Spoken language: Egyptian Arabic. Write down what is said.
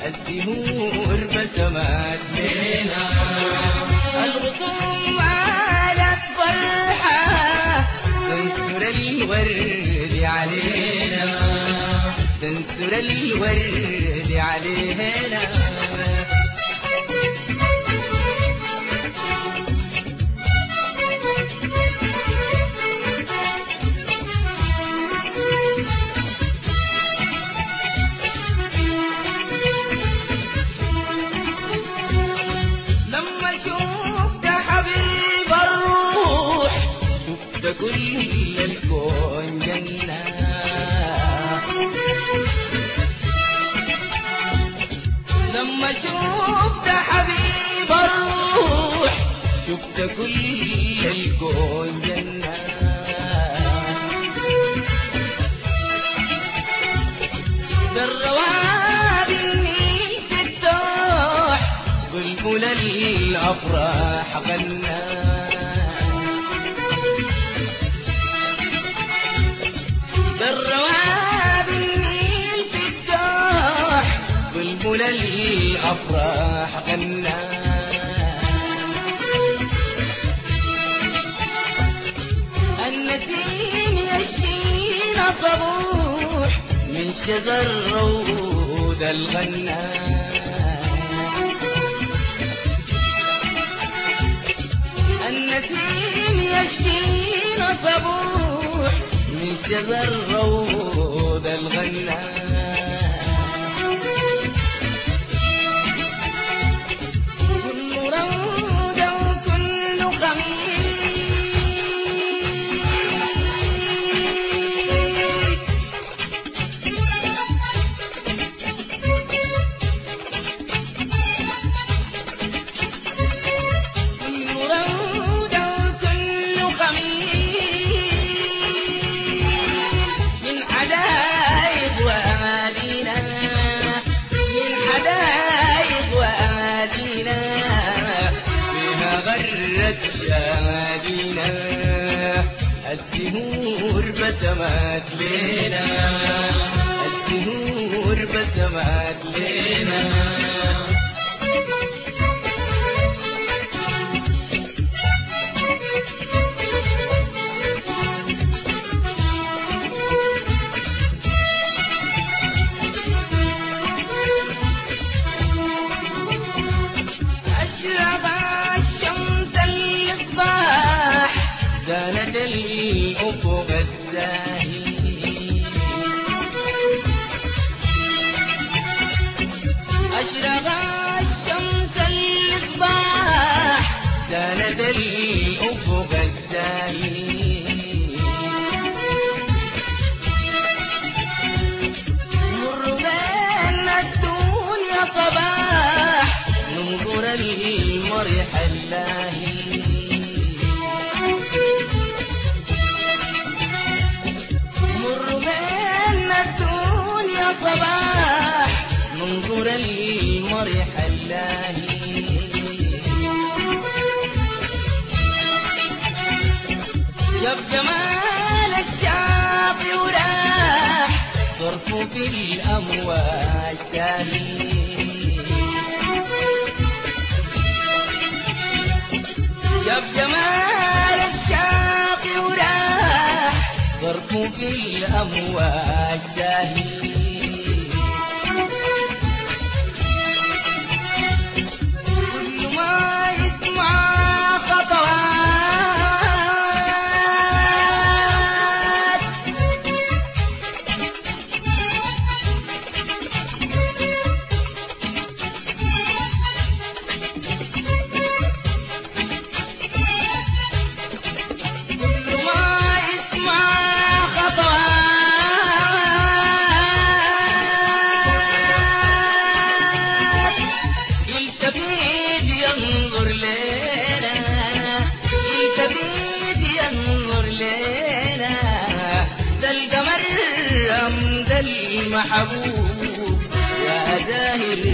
الزهور بسمات لينا الغصون عالت فرحة تنثر الورد علينا تنثر الورد علينا لما شفت حبيب الروح شفت كل الكون جنة لما شفت حبيب الروح شفت كل الكون جنة بالرواب النيل تفتح بلبل الأفراح غنى بالرواب النيل تفتح بلبل الأفراح غنى النسيم يشينا صبوح من شجر رود الغنى النسيم يشفينا صبوح من شجر روض الغنى كل روضة وكل خميس كل روضة وكل خميس من حدائق وأمادينا من حدائق وأمادينا فيها غرت شادينا الزهور بسمات لينا الزهور بسمات لينا أشرق الشمس الإصباح زانت الأفق الزاهي أشرق الشمس الإصباح زانت الأفق الزاهي مر بين الدنيا صباح ننظر المرح اللاهي مر بين الدنيا صباح ننظر المرح اللاهي جاب جمال الشاطئ وراح صرف في الأمواج تاهي جاب جمال الشاطئ وراح صرف في الأمواج تاهي كل ما يسمع خطوات كل ما يسمع خطوات يلتفت ينظر لنا يلتفت ينظر لنا ذا القمر أم ذا المحبوب يا زاهر